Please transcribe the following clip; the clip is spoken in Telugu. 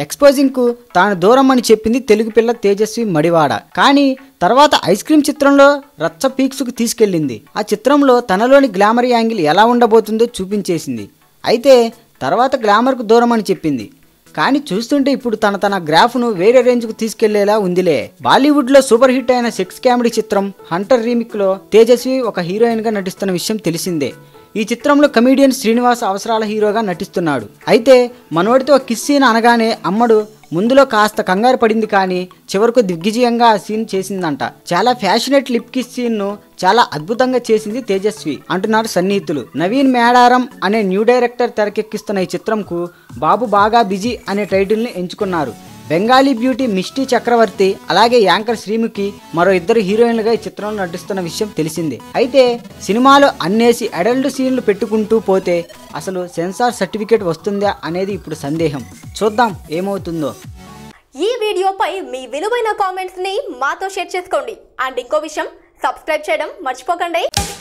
ఎక్స్పోజింగ్ కు తాను దూరం అని చెప్పింది తెలుగు పిల్ల తేజస్వి మడివాడ కానీ తర్వాత ఐస్ క్రీమ్ చిత్రంలో రచ్చ పీక్స్ కు తీసుకెళ్ళింది ఆ చిత్రంలో తనలోని గ్లామర్ యాంగిల్ ఎలా ఉండబోతుందో చూపించేసింది అయితే తర్వాత గ్లామర్కు దూరం అని చెప్పింది కానీ చూస్తుంటే ఇప్పుడు తన తన గ్రాఫ్ను వేరే రేంజ్కు తీసుకెళ్లేలా ఉందిలే బాలీవుడ్లో సూపర్ హిట్ అయిన సెక్స్ కామెడీ చిత్రం హంటర్ రీమిక్లో తేజస్వి ఒక హీరోయిన్గా నటిస్తున్న విషయం తెలిసిందే ఈ చిత్రంలో కమీడియన్ శ్రీనివాస్ అవసరాల హీరోగా నటిస్తున్నాడు అయితే మనోడితో కిస్ సీన్ అనగానే అమ్మడు ముందులో కాస్త కంగారు పడింది కానీ చివరకు దిగ్విజయంగా ఆ సీన్ చేసిందంట చాలా ఫ్యాషనేట్ లిప్ కిస్ సీన్ ను చాలా అద్భుతంగా చేసింది తేజస్వి అంటున్నారు సన్నిహితులు నవీన్ మేడారం అనే న్యూ డైరెక్టర్ తెరకెక్కిస్తున్న ఈ చిత్రంకు బాబు బాగా బిజీ అనే టైటిల్ని ఎంచుకున్నారు బెంగాలీ బ్యూటీ మిష్టి చక్రవర్తి అలాగే యాంకర్ శ్రీముఖి మరో ఇద్దరు హీరోయిన్లుగా ఈ చిత్రంలో నటిస్తున్న విషయం తెలిసిందే అయితే సినిమాలో అన్నేసి అడల్ట్ సీన్లు పెట్టుకుంటూ పోతే అసలు సెన్సార్ సర్టిఫికేట్ వస్తుందా అనేది ఇప్పుడు సందేహం చూద్దాం ఏమవుతుందో ఈ వీడియోపై మీ విలువైన కామెంట్స్ ని మాతో షేర్ చేసుకోండి అండ్ ఇంకో విషయం సబ్స్క్రైబ్ చేయడం మర్చిపోకండి